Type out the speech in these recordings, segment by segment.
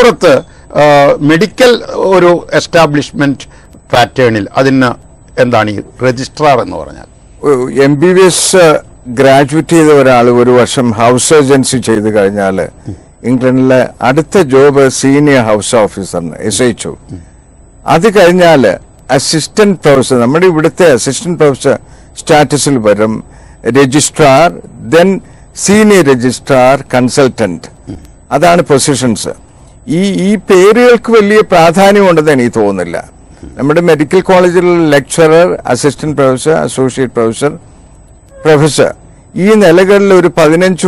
അതിനപ്പുറത്ത് ആ, മെഡിക്കൽ ഒരു എസ്റ്റാബ്ലിഷ്മെന്റ് പാറ്റേണിൽ അതിന് എന്താണ് ഈ രജിസ്ട്രാർ എന്ന് പറഞ്ഞാൽ M B B S graduate ചെയ്ത ഒരാൾ ഒരു വർഷം ഹൗസ് സർജൻസി ചെയ്ത് കഴിഞ്ഞാൽ ഇംഗ്ലണ്ടിലെ അടുത്ത ജോബ് സീനിയർ ഹൗസ് ഓഫീസറിന് എസ് എച്ച് ഒ അത് കഴിഞ്ഞാൽ അസിസ്റ്റന്റ് പ്രൊഫസർ നമ്മുടെ ഇവിടുത്തെ അസിസ്റ്റന്റ് പ്രൊഫസർ സ്റ്റാറ്റസിൽ വരും registrar then senior registrar consultant അതാണ് പൊസിഷൻസ് ഈ ഈ പേരുകൾക്ക് വലിയ പ്രാധാന്യമുണ്ടെന്ന് എനിക്ക് തോന്നുന്നില്ല നമ്മുടെ മെഡിക്കൽ കോളേജിലുള്ള lecturer assistant professor associate professor professor ഈ നിലകളിൽ ഒരു പതിനഞ്ച്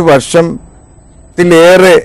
വർഷത്തിലേറെ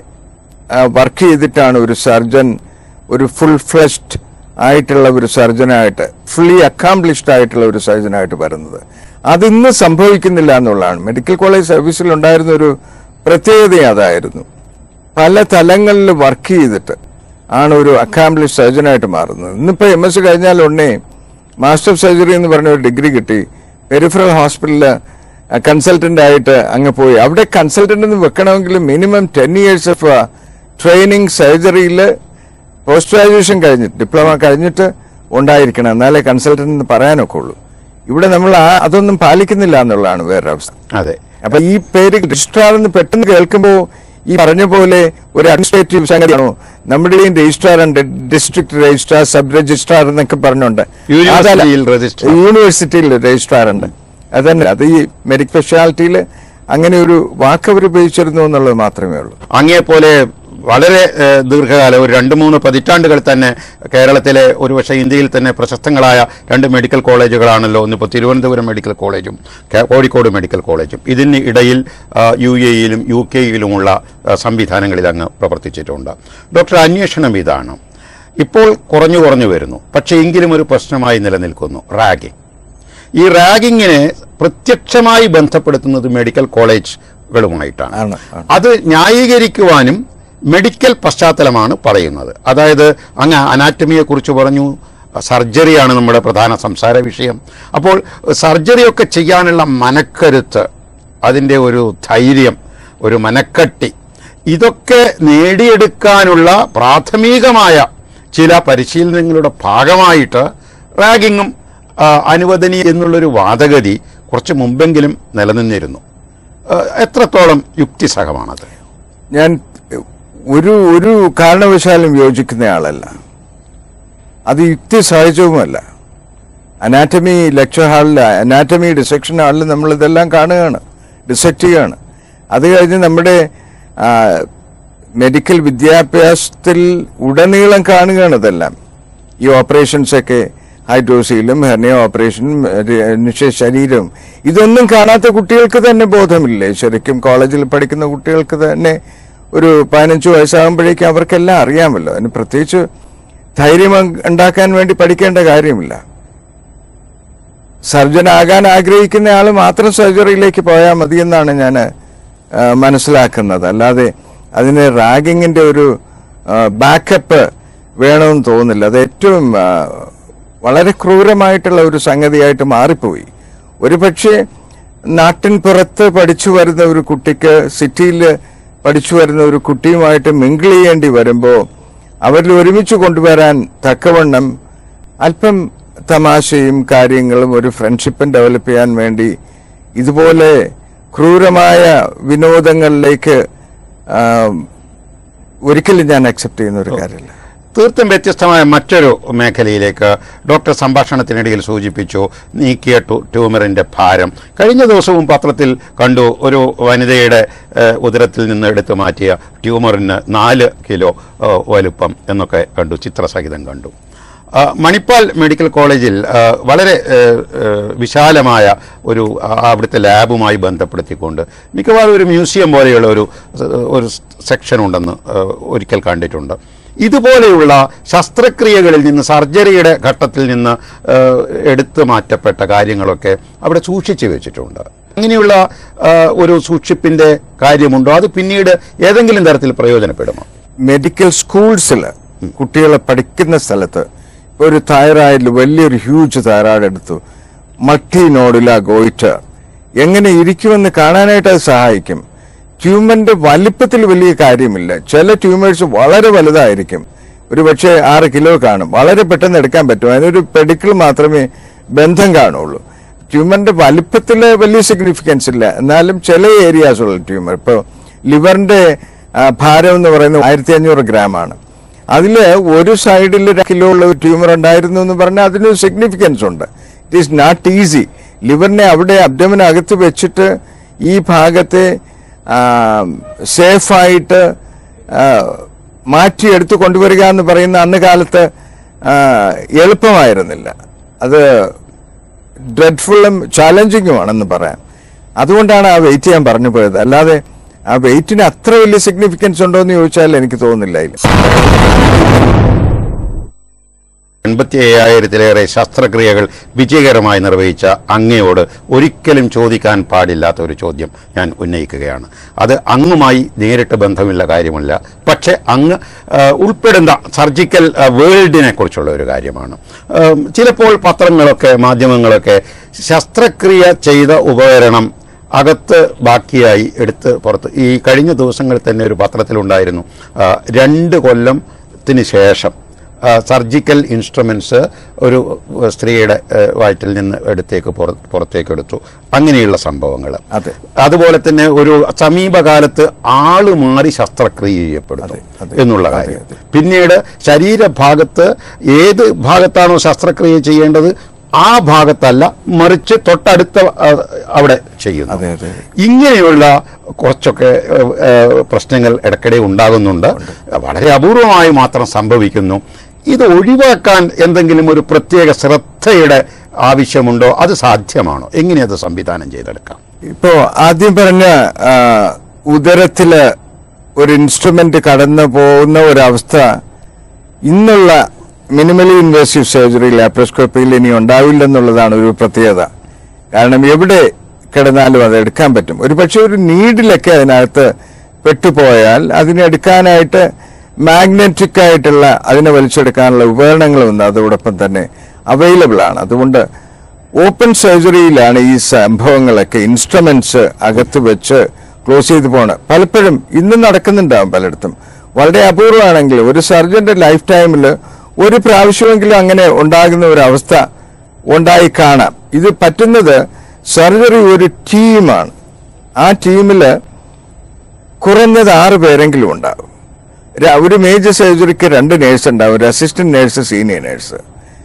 വർക്ക് ചെയ്തിട്ടാണ് ഒരു സർജൻ ഒരു ഫുൾ ഫ്ലഷ്ഡ് ആയിട്ടുള്ള ഒരു സർജനായിട്ട് ഫുള്ളി അക്കാംപ്ലിഷ്ഡ് ആയിട്ടുള്ള ഒരു സർജനായിട്ട് വരുന്നത് അതിന്ന് സംഭവിക്കുന്നില്ല എന്നുള്ളതാണ് മെഡിക്കൽ കോളേജ് സർവീസിൽ ഉണ്ടായിരുന്ന ഒരു പ്രത്യേകത അതായിരുന്നു പല തലങ്ങളിൽ വർക്ക് ചെയ്തിട്ട് ആണ് ഒരു അക്കാംപ്ലിഷ് സർജനായിട്ട് മാറുന്നത് ഇന്നിപ്പോ എം എസ് കഴിഞ്ഞാൽ ഉടനെ മാസ്റ്റർ ഓഫ് സർജറി എന്ന് പറഞ്ഞ ഒരു ഡിഗ്രി കിട്ടി പെരിഫറൽ ഹോസ്പിറ്റലില് കൺസൾട്ടന്റ് ആയിട്ട് അങ്ങ് പോയി അവിടെ കൺസൾട്ടന്റ് എന്ന് വെക്കണമെങ്കിൽ minimum ten years of training സർജറിയിൽ പോസ്റ്റ് ഗ്രാജുവേഷൻ കഴിഞ്ഞിട്ട് ഡിപ്ലോമ കഴിഞ്ഞിട്ട് ഉണ്ടായിരിക്കണം എന്നാലേ കൺസൾട്ടന്റ് എന്ന് പറയാനൊക്കെ ഉള്ളൂ ഇവിടെ നമ്മൾ ആ അതൊന്നും പാലിക്കുന്നില്ല എന്നുള്ളതാണ് വേറൊരു അവസ്ഥ അതെ അപ്പൊ ഈ പേര് രജിസ്ട്രാർ എന്ന് പെട്ടെന്ന് കേൾക്കുമ്പോൾ ഈ പറഞ്ഞ പോലെ ഒരു അഡ്മിനിസ്ട്രേറ്റീവ് സംഗതിയാണോ നമ്മുടെയും രജിസ്ട്രാർ ഉണ്ട് ഡിസ്ട്രിക്ട് രജിസ്ട്രാർ സബ് രജിസ്ട്രാർ എന്നൊക്കെ പറഞ്ഞുണ്ട് യൂണിവേഴ്സിറ്റിയിൽ അതല്ല, registrar. യൂണിവേഴ്സിറ്റിയിൽ രജിസ്ട്രാർ ഉണ്ട് അതന്നെ അത് ഈ മെഡിക്കൽ സ്പെഷ്യാലിറ്റിയിൽ അങ്ങനെ ഒരു വാക്ക് അവർ ഉപയോഗിച്ചിരുന്നു എന്നുള്ളത് മാത്രമേ ഉള്ളൂ അങ്ങേ പോലെ വളരെ ഏഹ്, ദീർഘകാലം ഒരു രണ്ട് മൂന്ന് പതിറ്റാണ്ടുകൾ തന്നെ കേരളത്തിലെ ഒരുപക്ഷെ ഇന്ത്യയിൽ തന്നെ പ്രശസ്തങ്ങളായ രണ്ട് മെഡിക്കൽ കോളേജുകളാണല്ലോ ഒന്നിപ്പോൾ തിരുവനന്തപുരം മെഡിക്കൽ കോളേജും കേ- കോഴിക്കോട് മെഡിക്കൽ കോളേജും ഇതിന് ഇടയിൽ ആ, യു എയിലും യു കെയിലുമുള്ള ആ, സംവിധാനങ്ങളിൽ അങ്ങ് പ്രവർത്തിച്ചിട്ടുണ്ട് ഡോക്ടർ അന്വേഷണം ഇതാണ് ഇപ്പോൾ കുറഞ്ഞു കുറഞ്ഞു വരുന്നു പക്ഷേ എങ്കിലും ഒരു പ്രശ്നമായി നിലനിൽക്കുന്നു റാഗിംഗ് ഈ റാഗിങ്ങിനെ പ്രത്യക്ഷമായി ബന്ധപ്പെടുത്തുന്നത് മെഡിക്കൽ കോളേജുകളുമായിട്ടാണ് ആണ്, ആണ്. അത് ന്യായീകരിക്കുവാനും മെഡിക്കൽ പശ്ചാത്തലമാണ് പറയുന്നത് അതായത് അങ്ങ് അനാറ്റമിയെ കുറിച്ച് പറഞ്ഞു സർജറിയാണ് നമ്മുടെ പ്രധാന സംസാര വിഷയം അപ്പോൾ സർജറിയൊക്കെ ചെയ്യാനുള്ള മനക്കരുത്ത് അതിൻ്റെ ഒരു ധൈര്യം ഒരു മനക്കട്ടി ഇതൊക്കെ നേടിയെടുക്കാനുള്ള പ്രാഥമികമായ ചില പരിശീലനങ്ങളുടെ ഭാഗമായിട്ട് റാഗിങ്ങും ആ, അനുവദനീയ എന്നുള്ളൊരു വാദഗതി കുറച്ച് മുമ്പെങ്കിലും നിലനിന്നിരുന്നു ആ, എത്രത്തോളം യുക്തിസഹമാണത് ഞാൻ ഒരു ഒരു കാരണവശാലും യോജിക്കുന്ന ആളല്ല അത് യുക്തി സഹജവുമല്ല അനാറ്റമി ലെക്ചർ ഹാളിൽ അനാറ്റമി ഡിസെക്ഷൻ ഹാളിൽ നമ്മൾ ഇതെല്ലാം കാണുകയാണ് ഡിസെക്ട് ചെയ്യുകയാണ് അത് കഴിഞ്ഞ് നമ്മുടെ ആ, മെഡിക്കൽ വിദ്യാഭ്യാസത്തിൽ ഉടനീളം കാണുകയാണ് ഇതെല്ലാം ഈ ഓപ്പറേഷൻസ് ഒക്കെ ഹൈഡ്രോസിയിലും ഹെർണിയ ഓപ്പറേഷനും മനുഷ്യ ശരീരവും ഇതൊന്നും കാണാത്ത കുട്ടികൾക്ക് തന്നെ ബോധമില്ലേ ശരിക്കും കോളേജിൽ പഠിക്കുന്ന കുട്ടികൾക്ക് തന്നെ ഒരു പതിനഞ്ച് വയസ്സാകുമ്പോഴേക്കും അവർക്കെല്ലാം അറിയാമല്ലോ അതിന് പ്രത്യേകിച്ച് ധൈര്യം ഉണ്ടാക്കാൻ വേണ്ടി പഠിക്കേണ്ട കാര്യമില്ല സർജൻ ആകാൻ ആഗ്രഹിക്കുന്ന ആൾ മാത്രം സർജറിയിലേക്ക് പോയാൽ മതിയെന്നാണ് ഞാൻ മനസ്സിലാക്കുന്നത് അല്ലാതെ അതിന് റാഗിങ്ങിന്റെ ഒരു ബാക്കപ്പ് വേണമെന്ന് തോന്നുന്നില്ല അത് ഏറ്റവും ആ, വളരെ ക്രൂരമായിട്ടുള്ള ഒരു സംഗതിയായിട്ട് മാറിപ്പോയി ഒരുപക്ഷെ നാട്ടിൻ പുറത്ത് പഠിച്ചു വരുന്ന ഒരു കുട്ടിക്ക് സിറ്റിയിൽ പഠിച്ചു വരുന്ന ഒരു കുട്ടിയുമായിട്ട് മിങ്കിൾ ചെയ്യേണ്ടി വരുമ്പോൾ അവരിൽ ഒരുമിച്ച് കൊണ്ടുവരാൻ തക്കവണ്ണം അല്പം തമാശയും കാര്യങ്ങളും ഒരു ഫ്രണ്ട്ഷിപ്പും ഡെവലപ്പ് ചെയ്യാൻ വേണ്ടി ഇതുപോലെ ക്രൂരമായ വിനോദങ്ങളിലേക്ക് ആ, ഒരിക്കലും ഞാൻ അക്സെപ്റ്റ് ചെയ്യുന്ന ഒരു കാര്യമില്ല തീർത്തും വ്യത്യസ്തമായ മറ്റൊരു മേഖലയിലേക്ക് ഡോക്ടർ സംഭാഷണത്തിനിടയിൽ സൂചിപ്പിച്ചു നീക്കിയ ടു- ട്യൂമറിന്റെ ഭാരം കഴിഞ്ഞ ദിവസവും പത്രത്തിൽ കണ്ടു ഒരു വനിതയുടെ ഏഹ്, ഉദരത്തിൽ നിന്ന് എടുത്തു മാറ്റിയ ട്യൂമറിന് നാല് കിലോ ഏഹ്, വലുപ്പം എന്നൊക്കെ കണ്ടു ചിത്രസഹിതം കണ്ടു ആ, മണിപ്പാൽ മെഡിക്കൽ കോളേജിൽ ആ, വളരെ ഏഹ്, ഏഹ്, വിശാലമായ ഒരു ആ, അവിടുത്തെ ലാബുമായി ബന്ധപ്പെടുത്തിക്കൊണ്ട് മിക്കവാറും ഒരു മ്യൂസിയം പോലെയുള്ള ഒരു ഒരു സെക്ഷൻ ഉണ്ടെന്ന് ഏഹ്, ഒരിക്കൽ കണ്ടിട്ടുണ്ട് ഇതുപോലെയുള്ള ശസ്ത്രക്രിയകളിൽ നിന്ന് സർജറിയുടെ ഘട്ടത്തിൽ നിന്ന് ഏഹ്, എടുത്തു മാറ്റപ്പെട്ട കാര്യങ്ങളൊക്കെ അവിടെ സൂക്ഷിച്ചു വെച്ചിട്ടുണ്ട് ഇങ്ങനെയുള്ള ആ, ഒരു സൂക്ഷിപ്പിന്റെ കാര്യമുണ്ടോ അത് പിന്നീട് ഏതെങ്കിലും തരത്തിൽ പ്രയോജനപ്പെടുമോ മെഡിക്കൽ സ്കൂൾസിൽ കുട്ടികളെ പഠിക്കുന്ന സ്ഥലത്ത് ഇപ്പൊ ഒരു തൈറോയിഡിൽ വലിയൊരു ഹ്യൂജ് തൈറോയിഡ് എടുത്തു മൾട്ടി നോഡുല ഗോയിറ്റർ എങ്ങനെ ഇരിക്കുമെന്ന് കാണാനായിട്ട് അത് സഹായിക്കും ട്യൂമറിന്റെ വലിപ്പത്തിൽ വലിയ കാര്യമില്ല ചില ട്യൂമേഴ്സ് വളരെ വലുതായിരിക്കും ഒരു പക്ഷേ ആറ് കിലോ കാണും വളരെ പെട്ടെന്ന് എടുക്കാൻ പറ്റും അതിനൊരു പെഡിക്കിൾ മാത്രമേ ബന്ധം കാണുള്ളൂ ട്യൂമറിന്റെ വലിപ്പത്തിൽ വലിയ സിഗ്നിഫിക്കൻസ് ഇല്ല എന്നാലും ചില ഏരിയാസ് ഉള്ള ട്യൂമർ ഇപ്പോൾ ലിവറിന്റെ ആ, ഭാരം എന്ന് പറയുന്നത് ആയിരത്തി അഞ്ഞൂറ് ഗ്രാം ആണ് അതിൽ ഒരു സൈഡിൽ ഒരു കിലോ ഉള്ള ഒരു ട്യൂമർ ഉണ്ടായിരുന്നു എന്ന് പറഞ്ഞാൽ അതിന് സിഗ്നിഫിക്കൻസ് ഉണ്ട് ഇറ്റ് ഈസ് നോട്ട് ഈസി ലിവറിനെ അവിടെ അബ്ഡമിനകത്ത് വെച്ചിട്ട് ഈ ഭാഗത്തെ സേഫായിട്ട് മാറ്റിയെടുത്ത് കൊണ്ടുവരിക എന്ന് പറയുന്ന അന്ന് കാലത്ത് ആ, എളുപ്പമായിരുന്നില്ല അത് ഡ്രെഡ്ഫുള്ളും ചാലഞ്ചിങ്ങുമാണെന്ന് പറയാം അതുകൊണ്ടാണ് ആ വെയിറ്റ് ചെയ്യാൻ പറഞ്ഞു പോയത് അല്ലാതെ ആ വെയിറ്റിന് അത്ര വലിയ സിഗ്നിഫിക്കൻസ് ഉണ്ടോ എന്ന് ചോദിച്ചാൽ എനിക്ക് തോന്നുന്നില്ല അതിൽ എൺപത്തി അയ്യായിരത്തിലേറെ ശസ്ത്രക്രിയകൾ വിജയകരമായി നിർവഹിച്ച അങ്ങയോട് ഒരിക്കലും ചോദിക്കാൻ പാടില്ലാത്ത ഒരു ചോദ്യം ഞാൻ ഉന്നയിക്കുകയാണ് അത് അങ്ങുമായി നേരിട്ട് ബന്ധമില്ല കാര്യമല്ല പക്ഷേ അങ്ങ് ആ, ഉൾപ്പെടുന്ന സർജിക്കൽ ആ, വേൾഡിനെ കുറിച്ചുള്ള ഒരു കാര്യമാണ് ആ, ചിലപ്പോൾ പത്രങ്ങളൊക്കെ മാധ്യമങ്ങളൊക്കെ ശസ്ത്രക്രിയ ചെയ്ത ഉപകരണം അകത്ത് ബാക്കിയായി എടുത്ത് പുറത്ത് ഈ കഴിഞ്ഞ ദിവസങ്ങളിൽ തന്നെ ഒരു പത്രത്തിലുണ്ടായിരുന്നു ആ, രണ്ട് കൊല്ലത്തിന് ശേഷം ആ, സർജിക്കൽ ഇൻസ്ട്രുമെന്റ്സ് ഒരു ആ, സ്ത്രീയുടെ ആ, വയറ്റിൽ നിന്ന് എടുത്തേക്ക് പുറ- പുറത്തേക്ക് എടുത്തു അങ്ങനെയുള്ള സംഭവങ്ങൾ അതെ. അതുപോലെ തന്നെ ഒരു സമീപകാലത്ത് ആള് മാറി ശസ്ത്രക്രിയ ചെയ്യപ്പെടുന്നു അതെ, അതെ. എന്നുള്ള അതെ, കാര്യം അതെ. പിന്നീട് ശരീരഭാഗത്ത് ഏത് ഭാഗത്താണോ ശസ്ത്രക്രിയ ചെയ്യേണ്ടത് ആ ഭാഗത്തല്ല മറിച്ച് തൊട്ടടുത്ത ആ, അവിടെ ചെയ്യുന്നു അതെ, അതെ. ഇങ്ങനെയുള്ള കുറച്ചൊക്കെ ഏഹ്, ഏഹ്, പ്രശ്നങ്ങൾ ഇടയ്ക്കിടെ ഉണ്ടാകുന്നുണ്ട് വളരെ അപൂർവമായി മാത്രം സംഭവിക്കുന്നു ഇത് ഒഴിവാക്കാൻ എന്തെങ്കിലും ഒരു പ്രത്യേക ശ്രദ്ധയുടെ ആവശ്യമുണ്ടോ അത് സാധ്യമാണോ എങ്ങനെ അത് സംവിധാനം ചെയ്തെടുക്കാം ഇപ്പോ ആദ്യം പറഞ്ഞ ആ, ഉദരത്തില് ഒരു ഇൻസ്ട്രുമെന്റ് കടന്നു പോകുന്ന ഒരവസ്ഥ ഇന്നുള്ള മിനിമലി ഇൻവേസീവ് സർജറി ലാപ്രോസ്കോപ്പിയിൽ ഇനി ഉണ്ടാവില്ലെന്നുള്ളതാണ് ഒരു പ്രത്യേകത കാരണം എവിടെ കിടന്നാലും അത് എടുക്കാൻ പറ്റും ഒരു പക്ഷെ ഒരു നീഡിലൊക്കെ അതിനകത്ത് പെട്ടുപോയാൽ അതിനെ എടുക്കാനായിട്ട് മാഗ്നറ്റിക് ആയിട്ടുള്ള അതിനെ വലിച്ചെടുക്കാനുള്ള ഉപകരണങ്ങളൊന്നും അതോടൊപ്പം തന്നെ അവൈലബിൾ ആണ് അതുകൊണ്ട് ഓപ്പൺ സർജറിയിലാണ് ഈ സംഭവങ്ങളൊക്കെ ഇൻസ്ട്രുമെന്റ്സ് അകത്ത് വെച്ച് ക്ലോസ് ചെയ്ത് പോണ് പലപ്പോഴും ഇന്നും നടക്കുന്നുണ്ടാവും പലയിടത്തും വളരെ അപൂർവമാണെങ്കിൽ ഒരു സർജന്റെ ലൈഫ് ടൈമിൽ ഒരു പ്രാവശ്യമെങ്കിലും അങ്ങനെ ഉണ്ടാകുന്ന ഒരു അവസ്ഥ ഉണ്ടായി കാണാം ഇത് പറ്റുന്നത് സർജറി ഒരു ടീമാണ് ആ ടീമിൽ കുറഞ്ഞത് ആറ് പേരെങ്കിലും ഉണ്ടാവും ര- ഒരു മേജർ സർജറിക്ക് രണ്ട് നേഴ്സ് ഉണ്ടാവും ഒരു assistant nurse senior nurse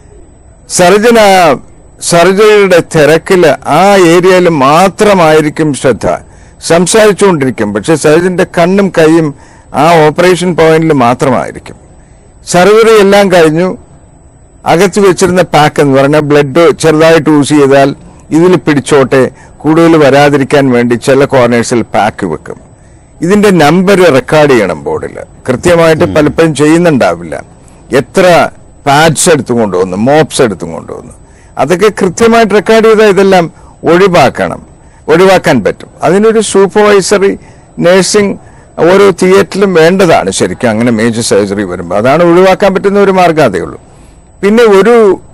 surgeon ആ സർജറിയുടെ തിരക്കില് ആ ഏരിയയിൽ മാത്രമായിരിക്കും ശ്രദ്ധ സംസാരിച്ചുകൊണ്ടിരിക്കും പക്ഷെ സർജന്റെ കണ്ണും കൈയും ആ ഓപ്പറേഷൻ പോയിന്റിൽ മാത്രമായിരിക്കും സർജറി എല്ലാം കഴിഞ്ഞു അകത്ത് വെച്ചിരുന്ന പാക്ക് എന്ന് പറഞ്ഞാൽ ബ്ലഡ് ചെറുതായിട്ട് യൂസ് ചെയ്താൽ ഇതിൽ പിടിച്ചോട്ടെ കൂടുതൽ വരാതിരിക്കാൻ വേണ്ടി ചില കോർണേഴ്സിൽ പാക്ക് വെക്കും ഇതിന്റെ നമ്പർ റെക്കോർഡ് ചെയ്യണം ബോർഡിൽ കൃത്യമായിട്ട് പലപ്പോഴും ചെയ്യുന്നുണ്ടാവില്ല എത്ര പാഡ്സ് എടുത്തും കൊണ്ടുവന്നു മോപ്സ് എടുത്തും കൊണ്ടുവന്നു അതൊക്കെ കൃത്യമായിട്ട് റെക്കോർഡ് ചെയ്താൽ ഇതെല്ലാം ഒഴിവാക്കണം ഒഴിവാക്കാൻ പറ്റും അതിനൊരു സൂപ്പർവൈസറി നഴ്സിംഗ് ഓരോ തിയേറ്ററിലും വേണ്ടതാണ് ശരിക്കും അങ്ങനെ മേജർ സർജറി വരുമ്പോൾ അതാണ് ഒഴിവാക്കാൻ പറ്റുന്ന ഒരു മാർഗ്ഗം അതേ ഉള്ളൂ പിന്നെ ഒരു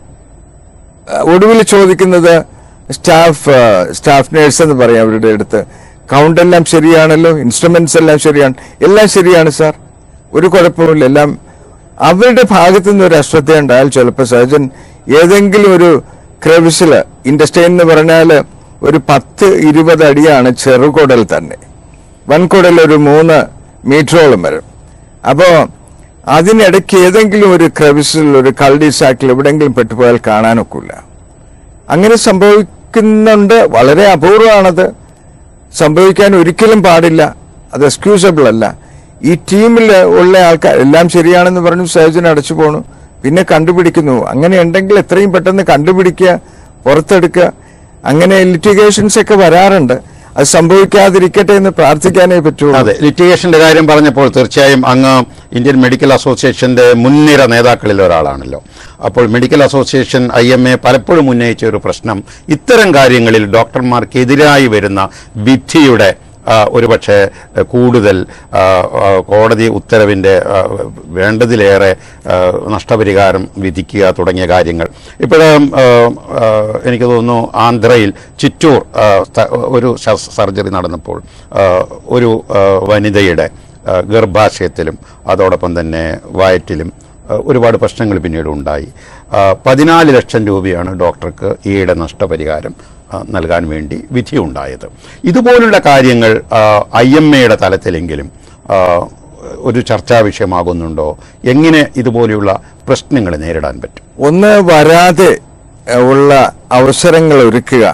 അഹ് ഒടുവിൽ ചോദിക്കുന്നത് സ്റ്റാഫ് അഹ് സ്റ്റാഫ് നേഴ്സ് എന്ന് പറയാം അവരുടെ അടുത്ത് കൗണ്ട് എല്ലാം ശരിയാണല്ലോ ഇൻസ്ട്രുമെന്റ്സ് എല്ലാം ശരിയാണ് എല്ലാം ശരിയാണ് സാർ ഒരു കുഴപ്പമില്ല എല്ലാം അവരുടെ ഭാഗത്തു നിന്ന് ഒരു അശ്രദ്ധ ഉണ്ടായാൽ ചിലപ്പോൾ സർജൻ ഏതെങ്കിലും ഒരു ക്രെവിസില് ഇൻഡസ്റ്റൈൻ എന്ന് പറഞ്ഞാൽ ഒരു പത്ത് ഇരുപത് അടിയാണ് ചെറുകുടൽ തന്നെ വൻകുടൽ ഒരു മൂന്ന് മീറ്ററോളം വരും അപ്പോ അതിനിടയ്ക്ക് ഏതെങ്കിലും ഒരു ക്രെവിസിൽ ഒരു കൾഡിസാക്കിൽ എവിടെയെങ്കിലും പെട്ടുപോയാൽ കാണാനൊക്കില്ല അങ്ങനെ സംഭവിക്കുന്നുണ്ട് വളരെ അപൂർവമാണത് സംഭവിക്കാൻ ഒരിക്കലും പാടില്ല അത് എക്സ്ക്യൂസബിൾ അല്ല ഈ ടീമിൽ ഉള്ള ആൾക്കാർ എല്ലാം ശരിയാണെന്ന് പറഞ്ഞു സർജൻ അടച്ചു പോണു പിന്നെ കണ്ടുപിടിക്കുന്നു അങ്ങനെ ഉണ്ടെങ്കിൽ എത്രയും പെട്ടെന്ന് കണ്ടുപിടിക്കുക പുറത്തെടുക്കുക അങ്ങനെ ലിറ്റിഗേഷൻസ് ഒക്കെ വരാറുണ്ട് അത് സംഭവിക്കാതിരിക്കട്ടെ എന്ന് പ്രാർത്ഥിക്കാനേ പറ്റുള്ളൂ അതെ ലിറ്റിഗേഷന്റെ കാര്യം പറഞ്ഞപ്പോൾ തീർച്ചയായും അങ്ങ് ഇന്ത്യൻ മെഡിക്കൽ അസോസിയേഷന്റെ മുൻനിര നേതാക്കളിൽ ഒരാളാണല്ലോ അപ്പോൾ medical association I M A പലപ്പോഴും ഉന്നയിച്ച ഒരു പ്രശ്നം ഇത്തരം കാര്യങ്ങളിൽ ഡോക്ടർമാർക്കെതിരായി വരുന്ന വിധിയുടെ ആ, ഒരുപക്ഷെ ആ, കൂടുതൽ ആ, ആ, കോടതി ഉത്തരവിൻ്റെ ആ, വേണ്ടതിലേറെ ആ, നഷ്ടപരിഹാരം വിധിക്കുക തുടങ്ങിയ കാര്യങ്ങൾ ഇപ്പോഴും എനിക്ക് തോന്നുന്നു ആന്ധ്രയിൽ ചിറ്റൂർ ആ, സ്ഥ- ഒരു ശസ്- സർജറി നടന്നപ്പോൾ ആ, ഒരു ആ, വനിതയുടെ ആ, ഗർഭാശയത്തിലും അതോടൊപ്പം തന്നെ വയറ്റിലും ആ, ഒരുപാട് പ്രശ്നങ്ങൾ പിന്നീട് ഉണ്ടായി ആ, പതിനാല് ലക്ഷം രൂപയാണ് ഡോക്ടർക്ക് ഈയിടെ നഷ്ടപരിഹാരം ആ, നൽകാൻ വേണ്ടി വിധിയുണ്ടായത് ഇതുപോലുള്ള കാര്യങ്ങൾ ഐ എം എയുടെ തലത്തിലെങ്കിലും ആ, ഒരു ചർച്ചാ വിഷയമാകുന്നുണ്ടോ എങ്ങനെ ഇതുപോലെയുള്ള പ്രശ്നങ്ങൾ നേരിടാൻ പറ്റും ഒന്ന് വരാതെ എഹ്, ഉള്ള അവസരങ്ങൾ ഒരുക്കുക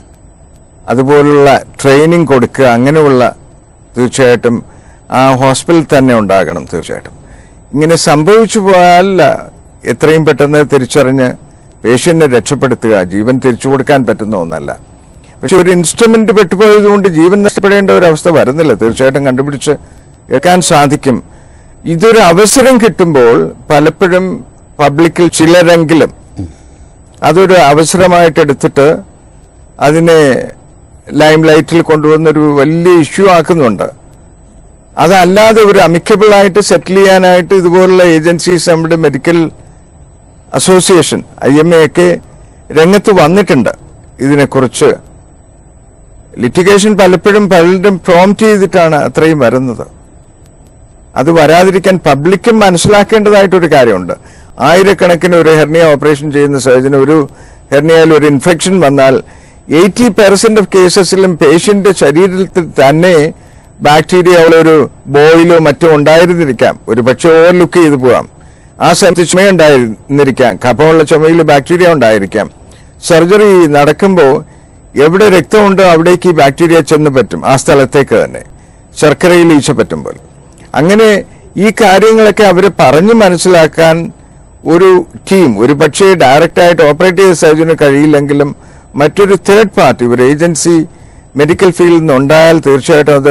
അതുപോലുള്ള ട്രെയിനിങ് കൊടുക്കുക അങ്ങനെയുള്ള തീർച്ചയായിട്ടും ആ ഹോസ്പിറ്റലിൽ തന്നെ ഉണ്ടാകണം തീർച്ചയായിട്ടും ഇങ്ങനെ സംഭവിച്ചു പോയാൽ എത്രയും പെട്ടെന്ന് തിരിച്ചറിഞ്ഞ് പേഷ്യന്റിനെ രക്ഷപ്പെടുത്തുക ജീവൻ തിരിച്ചു കൊടുക്കാൻ പറ്റുന്ന ഒന്നല്ല പക്ഷെ ഒരു ഇൻസ്ട്രുമെന്റ് പെട്ടുപോയതുകൊണ്ട് ജീവൻ നഷ്ടപ്പെടേണ്ട ഒരു അവസ്ഥ വരുന്നില്ല തീർച്ചയായിട്ടും കണ്ടുപിടിച്ച് എടുക്കാൻ സാധിക്കും ഇതൊരു അവസരം കിട്ടുമ്പോൾ പലപ്പോഴും പബ്ലിക്കിൽ ചിലരെങ്കിലും അതൊരു അവസരമായിട്ട് എടുത്തിട്ട് അതിനെ ലൈം ലൈറ്റിൽ കൊണ്ടുവന്നൊരു വലിയ ഇഷ്യൂ ആക്കുന്നുണ്ട് അതല്ലാതെ ഒരു അമിക്കബിൾ ആയിട്ട് സെറ്റിൽ ചെയ്യാനായിട്ട് ഇതുപോലുള്ള ഏജൻസീസ് നമ്മുടെ medical association I M A ഒക്കെ രംഗത്ത് വന്നിട്ടുണ്ട് ഇതിനെക്കുറിച്ച് ലിറ്റിഗേഷൻ പലപ്പോഴും പലരും പ്രോംപ്റ്റ് ചെയ്തിട്ടാണ് അത്രയും വരുന്നത് അത് വരാതിരിക്കാൻ പബ്ലിക്കും മനസ്സിലാക്കേണ്ടതായിട്ടൊരു കാര്യമുണ്ട് ആയിരക്കണക്കിന് ഒരു ഹെർണിയ ഓപ്പറേഷൻ ചെയ്യുന്ന സർജന് ഒരു ഹെർണിയയിൽ ഒരു ഇൻഫെക്ഷൻ വന്നാൽ എയ്റ്റി പെർസെന്റ് ഓഫ് കേസസിലും പേഷ്യന്റ് ശരീരത്തിൽ തന്നെ ബാക്ടീരിയ ഒരു ബോയിലോ മറ്റോ ഉണ്ടായിരുന്നിരിക്കാം ഒരു പക്ഷെ ഓവർലുക്ക് ചെയ്തു പോകാം ആ സമയത്ത് ചുമയുണ്ടായിരുന്നിരിക്കാം കഫമുള്ള ചുമയിൽ ബാക്ടീരിയ ഉണ്ടായിരിക്കാം സർജറി നടക്കുമ്പോൾ എവിടെ രക്തമുണ്ടോ അവിടേക്ക് ഈ ബാക്ടീരിയ ചെന്ന് പറ്റും ആ സ്ഥലത്തേക്ക് തന്നെ ശർക്കരയിൽ ഈച്ച പറ്റുമ്പോൾ അങ്ങനെ ഈ കാര്യങ്ങളൊക്കെ അവരെ പറഞ്ഞു മനസ്സിലാക്കാൻ ഒരു ടീം ഒരു പക്ഷേ ഡയറക്റ്റ് ആയിട്ട് ഓപ്പറേറ്റ് ചെയ്ത സർജന് കഴിയില്ലെങ്കിലും മറ്റൊരു തേർഡ് പാർട്ടി ഒരു ഏജൻസി മെഡിക്കൽ ഫീൽഡിൽ നിന്ന് ഉണ്ടായാൽ തീർച്ചയായിട്ടും അത്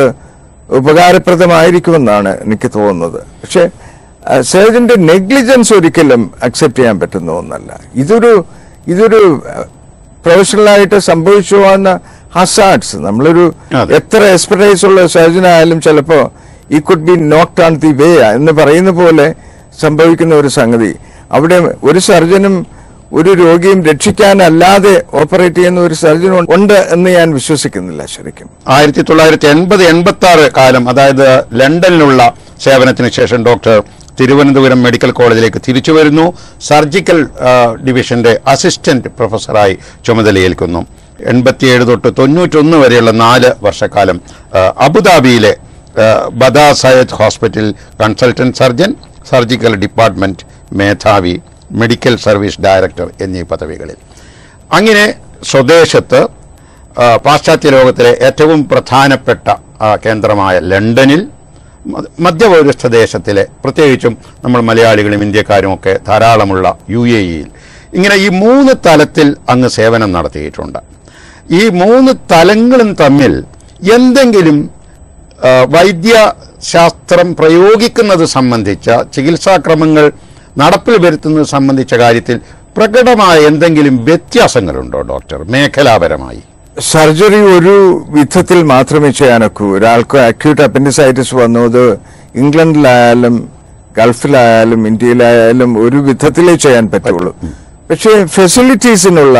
ഉപകാരപ്രദമായിരിക്കുമെന്നാണ് എനിക്ക് തോന്നുന്നത് പക്ഷെ സർജന്റെ നെഗ്ലിജൻസ് ഒരിക്കലും അക്സെപ്റ്റ് ചെയ്യാൻ പറ്റുന്ന ഒന്നല്ല ഇതൊരു ഇതൊരു പ്രൊഫഷണലായിട്ട് സംഭവിച്ചു പോകുന്ന ഹസാർഡ്സ് നമ്മളൊരു അതെ. എത്ര എക്സ്പെർട്ടൈസ് ഉള്ള സർജൻ ആയാലും ചിലപ്പോ ഈ could be knocked on the way എന്ന് പറയുന്ന പോലെ സംഭവിക്കുന്ന ഒരു സംഗതി അവിടെ ഒരു സർജനും ഒരു രോഗിയും രക്ഷിക്കാനല്ലാതെ ഓപ്പറേറ്റ് ചെയ്യുന്ന ഒരു സർജൻ ഉണ്ട് എന്ന് ഞാൻ വിശ്വസിക്കുന്നില്ല ശരിക്കും ആയിരത്തി തൊള്ളായിരത്തി എൺപത് എൺപത്തി ആറ് കാലം അതായത് ലണ്ടനിലുള്ള സേവനത്തിന് ശേഷം ഡോക്ടർ തിരുവനന്തപുരം മെഡിക്കൽ കോളേജിലേക്ക് തിരിച്ചു വരുന്നു സർജിക്കൽ ആ, ഡിവിഷന്റെ അസിസ്റ്റന്റ് പ്രൊഫസറായി ചുമതലയേൽക്കുന്നു എൺപത്തിയേഴ് തൊട്ട് തൊണ്ണൂറ്റൊന്ന് വരെയുള്ള നാല് വർഷക്കാലം ആ, അബുദാബിയിലെ ആ, ബദാ സയദ് hospital consultant surgeon surgical department മേധാവി മെഡിക്കൽ സർവീസ് ഡയറക്ടർ എന്നീ പദവികളിൽ അങ്ങനെ സ്വദേശത്ത് ആ, പാശ്ചാത്യ ലോകത്തിലെ ഏറ്റവും പ്രധാനപ്പെട്ട ആ, കേന്ദ്രമായ ലണ്ടനിൽ മ- മധ്യപൗരസ്ഥ ദേശത്തിലെ പ്രത്യേകിച്ചും നമ്മൾ മലയാളികളും ഇന്ത്യക്കാരും ഒക്കെ ധാരാളമുള്ള യു എ ഇയിൽ ഇങ്ങനെ ഈ മൂന്ന് തലത്തിൽ അങ്ങ് സേവനം നടത്തിയിട്ടുണ്ട് ഈ മൂന്ന് തലങ്ങളും തമ്മിൽ എന്തെങ്കിലും ആ, വൈദ്യശാസ്ത്രം പ്രയോഗിക്കുന്നത് സംബന്ധിച്ച ചികിത്സാക്രമങ്ങൾ നടപ്പിൽ വരുത്തുന്നത് സംബന്ധിച്ച കാര്യത്തിൽ പ്രകടമായ എന്തെങ്കിലും വ്യത്യാസങ്ങളുണ്ടോ ഡോക്ടർ മേഖലാപരമായി സർജറി ഒരു വിധത്തിൽ മാത്രമേ ചെയ്യാനൊക്കൂ ഒരാൾക്ക് അക്യൂട്ട് അപ്പൻഡിസൈറ്റിസ് വന്നു അത് ഇംഗ്ലണ്ടിലായാലും ഗൾഫിലായാലും ഇന്ത്യയിലായാലും ഒരു വിധത്തിലേ ചെയ്യാൻ പറ്റുള്ളൂ പക്ഷേ ഫെസിലിറ്റീസിനുള്ള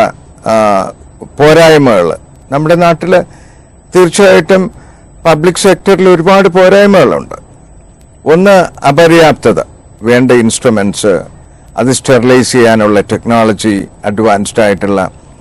പോരായ്മകൾ നമ്മുടെ നാട്ടില് തീർച്ചയായിട്ടും പബ്ലിക് സെക്ടറിൽ ഒരുപാട് പോരായ്മകളുണ്ട് ഒന്ന് അപര്യാപ്തത വേണ്ട ഇൻസ്ട്രുമെന്റ്സ് അത് സ്റ്റെറിലൈസ് ചെയ്യാനുള്ള ടെക്നോളജി അഡ്വാൻസ്ഡ് ആയിട്ടുള്ള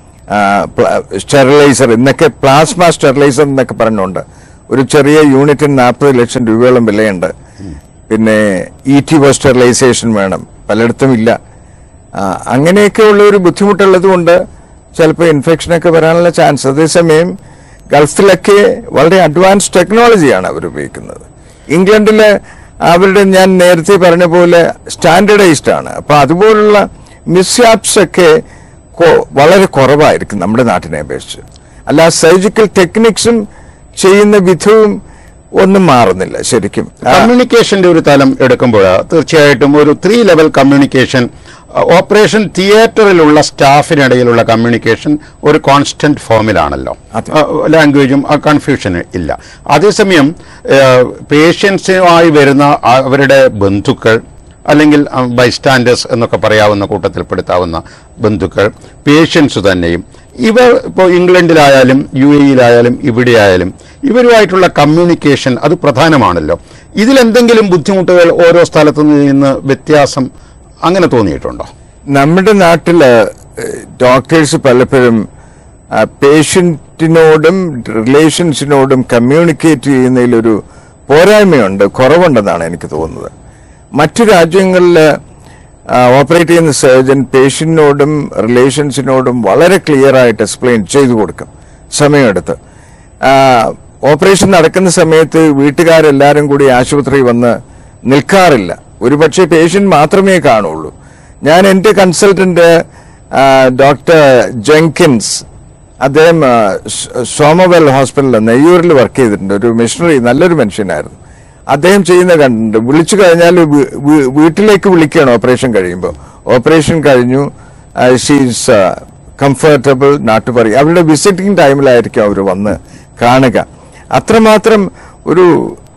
സ്റ്റെറിലൈസർ ഇന്നൊക്കെ പ്ലാസ്മ സ്റ്റെറിലൈസർ എന്നൊക്കെ പറഞ്ഞുകൊണ്ട് ഒരു ചെറിയ യൂണിറ്റിന് നാൽപ്പത് ലക്ഷം രൂപയോളം വിലയുണ്ട് പിന്നെ ഇ ടി ഒ സ്റ്റെറിലൈസേഷൻ വേണം പലയിടത്തും ഇല്ല ആ, അങ്ങനെയൊക്കെയുള്ള ഒരു ബുദ്ധിമുട്ടുള്ളത് കൊണ്ട് ചിലപ്പോൾ ഇൻഫെക്ഷനൊക്കെ വരാനുള്ള ചാൻസ് അതേസമയം ഗൾഫിലൊക്കെ വളരെ അഡ്വാൻസ് ടെക്നോളജിയാണ് അവർ ഉപയോഗിക്കുന്നത് ഇംഗ്ലണ്ടില് അവരുടെ ഞാൻ നേരത്തെ പറഞ്ഞ പോലെ സ്റ്റാൻഡർഡൈസ്ഡ് ആണ് അപ്പൊ അതുപോലുള്ള മിസ്യാപ്സ് ഒക്കെ കൊ- വളരെ കുറവായിരിക്കും നമ്മുടെ നാട്ടിനെ അപേക്ഷിച്ച് അല്ല സർജിക്കൽ ടെക്നിക്സും ചെയ്യുന്ന വിധവും ഒന്നും മാറുന്നില്ല ശരിക്കും ആ, കമ്മ്യൂണിക്കേഷന്റെ ഒരു തലം എടുക്കുമ്പോൾ തീർച്ചയായിട്ടും ഒരു ത്രീ ലെവൽ കമ്മ്യൂണിക്കേഷൻ ഓപ്പറേഷൻ തിയേറ്ററിലുള്ള സ്റ്റാഫിനിടയിലുള്ള കമ്മ്യൂണിക്കേഷൻ ഒരു കോൺസ്റ്റന്റ് ഫോമിലാണല്ലോ അതെ. ലാംഗ്വേജും കൺഫ്യൂഷൻ ഇല്ല അതേസമയം പേഷ്യൻസുമായി വരുന്ന ആ- അവരുടെ ബന്ധുക്കൾ അല്ലെങ്കിൽ ബൈസ്റ്റാൻഡേഴ്സ് എന്നൊക്കെ പറയാവുന്ന കൂട്ടത്തിൽപ്പെടുത്താവുന്ന ബന്ധുക്കൾ പേഷ്യൻസ് തന്നെയും ഇവർ ഇപ്പോൾ ഇംഗ്ലണ്ടിലായാലും യു എയിലായാലും ഇവിടെയായാലും ഇവരുമായിട്ടുള്ള കമ്മ്യൂണിക്കേഷൻ അത് പ്രധാനമാണല്ലോ ഇതിലെന്തെങ്കിലും ബുദ്ധിമുട്ടുകൾ ഓരോ സ്ഥലത്തു നിന്ന് വ്യത്യാസം അങ്ങനെ തോന്നിയിട്ടുണ്ടോ നമ്മുടെ നാട്ടില് ഡോക്ടേഴ്സ് പലപ്പോഴും പേഷ്യന്റിനോടും റിലേഷൻസിനോടും കമ്മ്യൂണിക്കേറ്റ് ചെയ്യുന്നതിലൊരു പോരായ്മയുണ്ട് കുറവുണ്ടെന്നാണ് എനിക്ക് തോന്നുന്നത് മറ്റു രാജ്യങ്ങളിൽ ഓപ്പറേറ്റ് ചെയ്യുന്ന സർജൻ പേഷ്യന്റിനോടും റിലേഷൻസിനോടും വളരെ ക്ലിയർ ആയിട്ട് എക്സ്പ്ലെയിൻ ചെയ്തു കൊടുക്കും സമയമെടുത്ത് ആ, ഓപ്പറേഷൻ നടക്കുന്ന സമയത്ത് വീട്ടുകാരെല്ലാവരും കൂടി ആശുപത്രി വന്ന് നിൽക്കാറില്ല ഒരുപക്ഷെ പേഷ്യന്റ് മാത്രമേ കാണുള്ളൂ ഞാൻ എൻ്റെ കൺസൾട്ടന്റ് ഡോക്ടർ ജെങ്കിൻസ് അദ്ദേഹം ആ, സ- സോമവെൽ ഹോസ്പിറ്റലിൽ നെയ്യൂരിൽ വർക്ക് ചെയ്തിട്ടുണ്ട് ഒരു മിഷണറി നല്ലൊരു മനുഷ്യനായിരുന്നു അദ്ദേഹം ചെയ്യുന്ന കണ്ടിട്ടുണ്ട് വിളിച്ചു കഴിഞ്ഞാൽ വീ- വീ- വീട്ടിലേക്ക് വിളിക്കുകയാണ് ഓപ്പറേഷൻ കഴിയുമ്പോൾ ഓപ്പറേഷൻ കഴിഞ്ഞു ഷീസ് കംഫർട്ടബിൾ നാട്ടു പറയും അവരുടെ വിസിറ്റിംഗ് ടൈമിലായിരിക്കും അവർ വന്ന് കാണുക അത്രമാത്രം ഒരു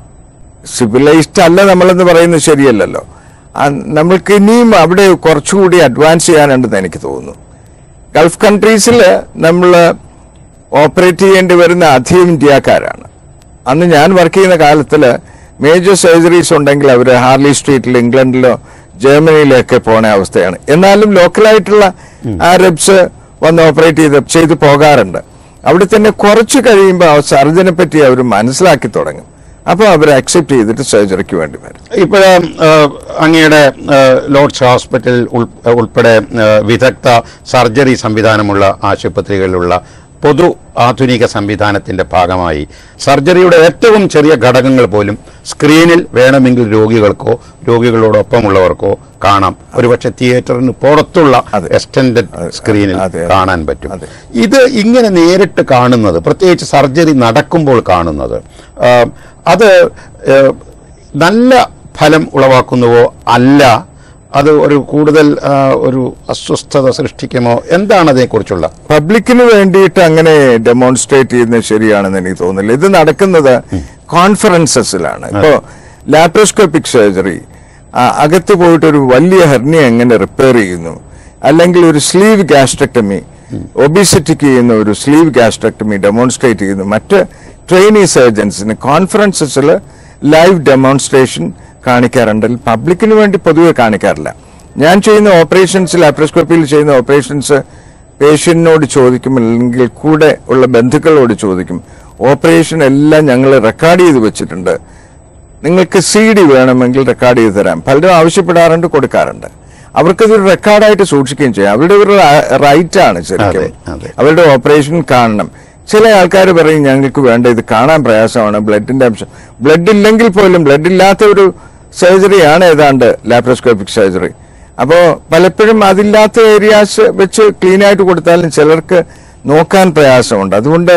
സിവിലൈസ്ഡ് അല്ല നമ്മളെന്ന് പറയുന്നത് ശരിയല്ലല്ലോ ആ, നമ്മൾക്ക് ഇനിയും അവിടെ കുറച്ചുകൂടി അഡ്വാൻസ് ചെയ്യാനുണ്ടെന്ന് എനിക്ക് തോന്നുന്നു ഗൾഫ് കൺട്രീസിൽ നമ്മൾ ഓപ്പറേറ്റ് ചെയ്യേണ്ടി വരുന്ന അധികം ഇന്ത്യക്കാരാണ് അന്ന് ഞാൻ വർക്ക് ചെയ്യുന്ന കാലത്തിൽ മേജർ സർജറീസ് ഉണ്ടെങ്കിൽ അവർ ഹാർലി സ്ട്രീറ്റിൽ ഇംഗ്ലണ്ടിലോ ജർമ്മനിയിലൊക്കെ പോണ അവസ്ഥയാണ് എന്നാലും ലോക്കലായിട്ടുള്ള ആരബ്സ് വന്ന് ഓപ്പറേറ്റ് ചെയ്ത് ചെയ്ത് പോകാറുണ്ട് അവിടെ തന്നെ കുറച്ച് കഴിയുമ്പോൾ ആ സർജനെ പറ്റി അവർ മനസ്സിലാക്കി തുടങ്ങും അപ്പോൾ അവർ അക്സെപ്റ്റ് ചെയ്തിട്ട് സർജറിക്ക് വേണ്ടി വരും ഇപ്പോഴ് അങ്ങയുടെ ആ, ലോർഡ്സ് ഹോസ്പിറ്റൽ ഉൾ- ഉൾപ്പെടെ ആ, വിദഗ്ധ സർജറി സംവിധാനമുള്ള ആശുപത്രികളിലുള്ള പൊതു ആധുനിക സംവിധാനത്തിന്റെ ഭാഗമായി സർജറിയുടെ ഏറ്റവും ചെറിയ ഘടകങ്ങൾ പോലും സ്ക്രീനിൽ വേണമെങ്കിൽ രോഗികൾക്കോ രോഗികളോടൊപ്പമുള്ളവർക്കോ കാണാം ഒരുപക്ഷെ തിയേറ്ററിന് പുറത്തുള്ള അതെ. എക്സ്റ്റൻഡഡ് സ്ക്രീനിൽ അതെ, അതെ. കാണാൻ പറ്റും അതെ. ഇത് ഇങ്ങനെ നേരിട്ട് കാണുന്നത് പ്രത്യേകിച്ച് സർജറി നടക്കുമ്പോൾ കാണുന്നത് ആ, അത് ഏ, നല്ല ഫലം ഉളവാക്കുന്നുവോ അല്ല അത് ഒരു കൂടുതൽ ആ, ഒരു അസ്വസ്ഥത സൃഷ്ടിക്കുമോ എന്താണ് അതേക്കുറിച്ചുള്ള പബ്ലിക്കിന് വേണ്ടിയിട്ട് അങ്ങനെ ഡെമോൺസ്ട്രേറ്റ് ചെയ്യുന്നത് ശരിയാണെന്ന് എനിക്ക് തോന്നുന്നില്ല ഇത് നടക്കുന്നത് കോൺഫറൻസസിലാണ് ഇപ്പോ ലാപ്രോസ്കോപ്പിക് സർജറി അകത്ത് പോയിട്ട് ഒരു വലിയ ഹെർണിയ എങ്ങനെ റിപ്പയർ ചെയ്യുന്നു അല്ലെങ്കിൽ ഒരു സ്ലീവ് ഗാസ്ട്രക്ടമി ഒബിസിറ്റിക്ക് ചെയ്യുന്ന ഒരു സ്ലീവ് ഗാസ്ട്രക്ടമി ഡെമോൺസ്ട്രേറ്റ് ചെയ്യുന്നു മറ്റ് ട്രെയിനി സർജൻസിന് കോൺഫറൻസസിൽ ലൈവ് ഡെമോൺസ്ട്രേഷൻ കാണിക്കാറുണ്ട് പബ്ലിക്കിന് വേണ്ടി പൊതുവെ കാണിക്കാറില്ല ഞാൻ ചെയ്യുന്ന ഓപ്പറേഷൻസ് ലാപ്രോസ്കോപ്പിയിൽ ചെയ്യുന്ന ഓപ്പറേഷൻസ് പേഷ്യന്റിനോട് ചോദിക്കും അല്ലെങ്കിൽ കൂടെ ഉള്ള ബന്ധുക്കളോട് ചോദിക്കും ഓപ്പറേഷൻ എല്ലാം ഞങ്ങൾ റെക്കോർഡ് ചെയ്ത് വെച്ചിട്ടുണ്ട് നിങ്ങൾക്ക് സി ഡി വേണമെങ്കിൽ റെക്കോർഡ് ചെയ്ത് തരാം പലരും ആവശ്യപ്പെടാറുണ്ട് കൊടുക്കാറുണ്ട് അവർക്കതൊരു റെക്കോർഡായിട്ട് സൂക്ഷിക്കുകയും ചെയ്യാം അവരുടെ ഒരു റൈറ്റ് ആണ് ശരിക്കും അതെ, അതെ. അവരുടെ ഓപ്പറേഷൻ കാണണം ചില ആൾക്കാർ പറയും ഞങ്ങൾക്ക് വേണ്ട ഇത് കാണാൻ പ്രയാസമാണ് ബ്ലഡിന്റെ അംശം ബ്ലഡ് ഇല്ലെങ്കിൽ പോലും ബ്ലഡ് ഇല്ലാത്ത ഒരു സർജറിയാണ് ഏതാണ്ട് ലാപ്രോസ്കോപ്പിക് സർജറി അപ്പോൾ പലപ്പോഴും അതില്ലാത്ത ഏരിയാസ് വെച്ച് ക്ലീൻ ആയിട്ട് കൊടുത്താലും ചിലർക്ക് നോക്കാൻ പ്രയാസമുണ്ട് അതുകൊണ്ട്